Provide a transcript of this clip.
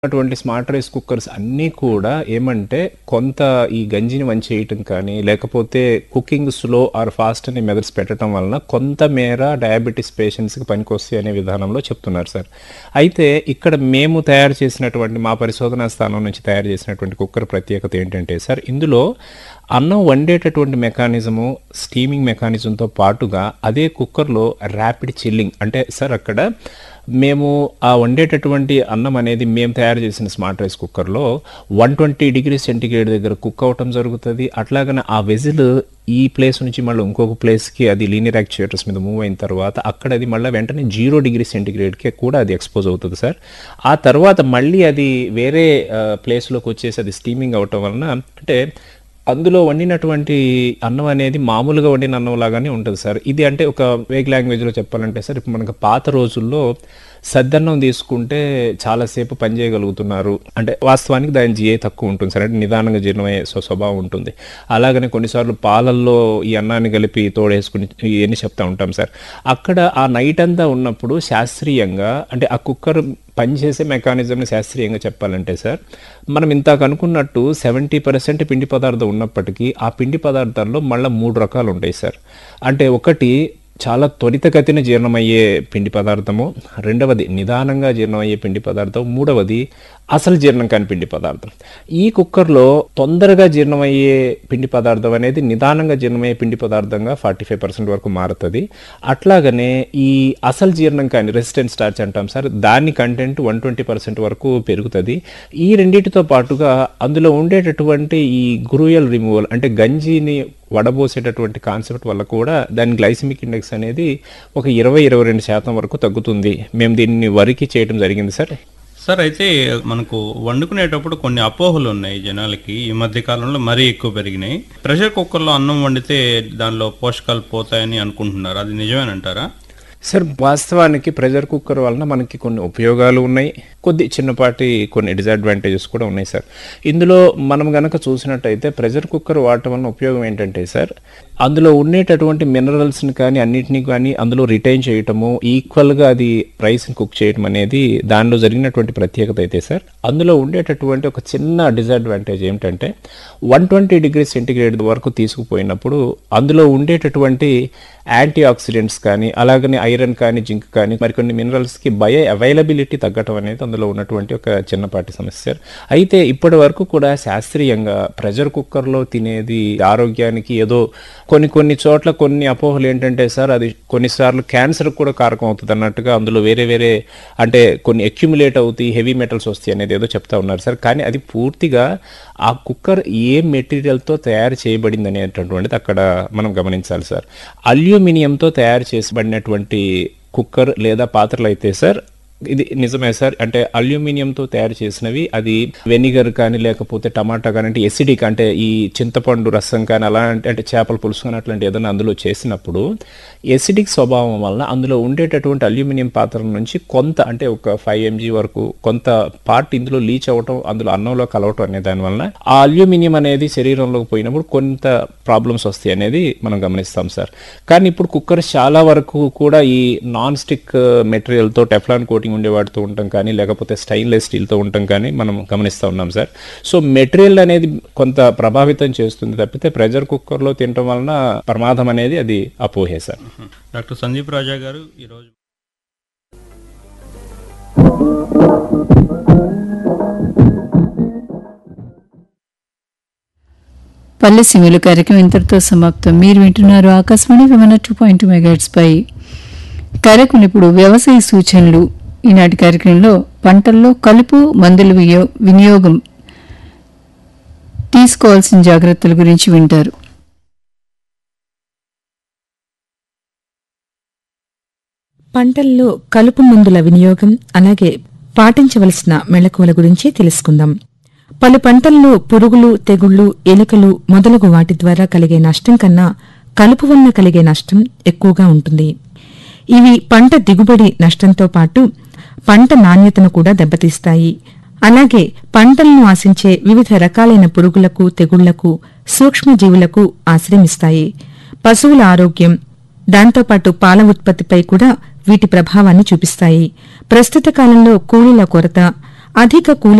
అటువంటి smart rice cookers అన్నీ కూడా ఏమంటే కొంత ఈ గంజిని వంచేయటం కానీ లేకపోతే కుకింగ్ స్లో ఆర్ ఫాస్ట్ అనే మెథడ్స్ పెట్టడం వలన కొంత మేర డయాబెటీస్ పేషెంట్స్కి పనికొస్తాయి అనే విధానంలో చెప్తున్నారు సార్ అయితే ఇక్కడ మేము తయారు చేసినటువంటి మా పరిశోధనా స్థానం నుంచి తయారు చేసినటువంటి కుక్కర్ ప్రత్యేకత ఏంటంటే సార్ ఇందులో అన్నం వండేటటువంటి మెకానిజము స్టీమింగ్ మెకానిజంతో పాటుగా అదే కుక్కర్లో ర్యాపిడ్ చిల్లింగ్ అంటే సార్ అక్కడ మేము ఆ వండేటటువంటి అన్నం అనేది మేము తయారు చేసిన స్మార్ట్ రైస్ కుక్కర్లో వన్ ట్వంటీ డిగ్రీ సెంటిగ్రేడ్ దగ్గర కుక్ అవటం జరుగుతుంది అట్లాగనే ఆ వెజిల్ ఈ ప్లేస్ నుంచి మళ్ళీ ఇంకొక ప్లేస్కి అది లీనియర్ యాక్చుయేటర్స్ మీద మూవ్ అయిన తర్వాత అక్కడ అది మళ్ళీ వెంటనే జీరో డిగ్రీ సెంటిగ్రేడ్కి కూడా అది ఎక్స్పోజ్ అవుతుంది సార్ ఆ తర్వాత మళ్ళీ అది వేరే ప్లేస్లోకి వచ్చేసి అది స్టీమింగ్ అవటం వలన అంటే అందులో వండినటువంటి అన్నం అనేది మామూలుగా వండిన అన్నం లాగానే ఉంటుంది సార్ ఇది అంటే ఒక వేగ్ లాంగ్వేజ్లో చెప్పాలంటే సార్ ఇప్పుడు మనకు పాత రోజుల్లో సద్దన్నం తీసుకుంటే చాలాసేపు పని చేయగలుగుతున్నారు అంటే వాస్తవానికి దాని జిఏ తక్కువ ఉంటుంది సార్ అంటే నిదానంగా జీర్ణమయ్యే స్వ- స్వభావం ఉంటుంది అలాగనే కొన్నిసార్లు పాలల్లో ఈ అన్నాన్ని కలిపి తోడేసుకుని ఇవన్నీ చెప్తా ఉంటాం సార్ అక్కడ ఆ నైట్ అంతా ఉన్నప్పుడు శాస్త్రీయంగా అంటే ఆ కుక్కర్ పనిచేసే మెకానిజంని శాస్త్రీయంగా చెప్పాలంటే సార్ మనం ఇంతాక అనుకున్నట్టు సెవెంటీ పర్సెంట్ పిండి పదార్థం ఉన్నప్పటికీ ఆ పిండి పదార్థాల్లో మళ్ళీ మూడు రకాలు ఉంటాయి సార్ అంటే ఒకటి చాలా త్వరితగతిన జీర్ణమయ్యే పిండి పదార్థము రెండవది నిదానంగా జీర్ణమయ్యే పిండి పదార్థం మూడవది అసలు జీర్ణం కాని పిండి పదార్థం ఈ కుక్కర్లో తొందరగా జీర్ణమయ్యే పిండి పదార్థం అనేది నిదానంగా జీర్ణమయ్యే పిండి పదార్థంగా ఫార్టీ ఫైవ్ పర్సెంట్ వరకు మారుతుంది అట్లాగనే ఈ అసలు జీర్ణం కాని రెసిస్టెంట్ స్టార్చ్ అంటాం సార్ దాని కంటెంట్ వన్ ట్వంటీ పర్సెంట్ వరకు పెరుగుతుంది ఈ రెండింటితో పాటుగా అందులో ఉండేటటువంటి ఈ గురుయల్ రిమూవల్ అంటే గంజిని వడబోసేటటువంటి కాన్సెప్ట్ వల్ల కూడా దాని గ్లైసిమిక్ ఇండెక్స్ అనేది ఒక ఇరవై ఇరవై రెండు శాతం వరకు తగ్గుతుంది మేము దీన్ని వరికి చేయడం జరిగింది సార్ సార్ అయితే మనకు వండుకునేటప్పుడు కొన్ని అపోహలు ఉన్నాయి జనాలకి ఈ మధ్య కాలంలో మరీ ఎక్కువ పెరిగినాయి ప్రెషర్ కుక్కర్లో అన్నం వండితే దానిలో పోషకాలు పోతాయని అనుకుంటున్నారు అది నిజమేనంటారా సార్ వాస్తవానికి ప్రెషర్ కుక్కర్ వలన మనకి కొన్ని ఉపయోగాలు ఉన్నాయి కొద్ది చిన్నపాటి కొన్ని డిసడ్వాంటేజెస్ కూడా ఉన్నాయి సార్ ఇందులో మనం గనక చూసినట్టయితే ప్రెషర్ కుక్కర్ వాడటం వలన ఉపయోగం ఏంటంటే సార్ అందులో ఉండేటటువంటి మినరల్స్ని కానీ అన్నిటినీ కానీ అందులో రిటైన్ చేయటము ఈక్వల్గా అది రైస్ని కుక్ చేయడం అనేది దానిలో జరిగినటువంటి ప్రత్యేకత అయితే సార్ అందులో ఉండేటటువంటి ఒక చిన్న డిసడ్వాంటేజ్ ఏమిటంటే వన్ ట్వంటీ డిగ్రీ సెంటిగ్రేడ్ వరకు తీసుకుపోయినప్పుడు అందులో ఉండేటటువంటి యాంటీ ఆక్సిడెంట్స్ కానీ అలాగనే ఐరన్ కానీ జింక్ కానీ మరికొన్ని మినరల్స్కి బయో అవైలబిలిటీ తగ్గటం అనేది అందులో ఉన్నటువంటి ఒక చిన్నపాటి సమస్య అయితే ఇప్పటి వరకు కూడా శాస్త్రీయంగా ప్రెషర్ కుక్కర్లో తినేది ఆరోగ్యానికి ఏదో కొన్ని కొన్ని చోట్ల కొన్ని అపోహలు ఏంటంటే సార్ అది కొన్నిసార్లు క్యాన్సర్ కూడా కారకం అవుతుంది అన్నట్టుగా అందులో వేరే వేరే అంటే కొన్ని అక్యుములేట్ అవుతాయి హెవీ మెటల్స్ వస్తాయి అనేది ఏదో చెప్తా ఉన్నారు సార్ కానీ అది పూర్తిగా ఆ కుక్కర్ ఏ మెటీరియల్తో తయారు చేయబడింది అనేటటువంటిది అక్కడ మనం గమనించాలి సార్ అల్యూమినియంతో తయారు చేసబడినటువంటి కుక్కర్ లేదా పాత్రలు అయితే సార్ ఇది నిజమే సార్ అంటే అల్యూమినియంతో తయారు చేసినవి అది వెనిగర్ కానీ లేకపోతే టమాటా కానీ అంటే ఎసిడిక్ అంటే ఈ చింతపండు రసం కానీ అలాంటి అంటే చేపల పులుసు కానీ అట్లాంటి ఏదైనా అందులో చేసినప్పుడు ఎసిడిక్ స్వభావం వలన అందులో ఉండేటటువంటి అల్యూమినియం పాత్ర నుంచి కొంత అంటే ఒక ఫైవ్ ఎంజీ వరకు కొంత పార్ట్ ఇందులో లీచ్ అవ్వటం అందులో అన్నంలో కలవటం అనే దానివల్ల ఆ అల్యూమినియం అనేది శరీరంలోకి పోయినప్పుడు కొంత ప్రాబ్లమ్స్ వస్తాయి అనేది మనం గమనిస్తాం సార్ కానీ ఇప్పుడు కుక్కర్ చాలా వరకు కూడా ఈ నాన్ స్టిక్ మెటీరియల్తో టెఫ్లాన్ కోటింగ్ ఉండే వాటితో ఉంటాం కానీ లేకపోతే స్టైన్లెస్ స్టీల్తో ఉంటాం కానీ మనం గమనిస్తూ ఉన్నాం సార్ సో మెటీరియల్ అనేది కొంత ప్రభావితం చేస్తుంది తప్పితే ప్రెషర్ కుక్కర్లో తినటం వలన ప్రమాదం అనేది అది అపోహే సార్ డాక్టర్ సందీప్ రాజా గారు ఈరోజు పల్లె సిమిలు కార్యక్రమం ఇంతటితో సమాప్తం మీరు వింటున్నారు ఆకాశవాణి విమన టూ పాయింట్ మెగాట్స్ పై కార్యక్రమం ఇప్పుడు వ్యవసాయ సూచనలు ఈనాటి కార్యక్రమంలో పంటల్లో కలుపు మందుల వినియో వినియోగం తీసుకోవాల్సిన జాగ్రత్తల గురించి వింటారు పంటల్లో కలుపు మందుల వినియోగం అలాగే పాటించవలసిన మెళకువల గురించి తెలుసుకుందాం పలు పంటల్లో పురుగులు తెగుళ్లు ఎలుకలు మొదలగు వాటి ద్వారా కలిగే నష్టం కన్నా కలుపు వలన కలిగే నష్టం ఎక్కువగా ఉంటుంది ఇవి పంట దిగుబడి నష్టంతో పాటు పంట నాణ్యతను కూడా దెబ్బతీస్తాయి అలాగే పంటలను ఆశించే వివిధ రకాలైన పురుగులకు తెగుళ్లకు సూక్ష్మజీవులకు ఆశ్రమిస్తాయి పశువుల ఆరోగ్యం దాంతోపాటు పాల ఉత్పత్తిపై కూడా వీటి ప్రభావాన్ని చూపిస్తాయి ప్రస్తుత కాలంలో కూలీల కొరత అధిక కూలీ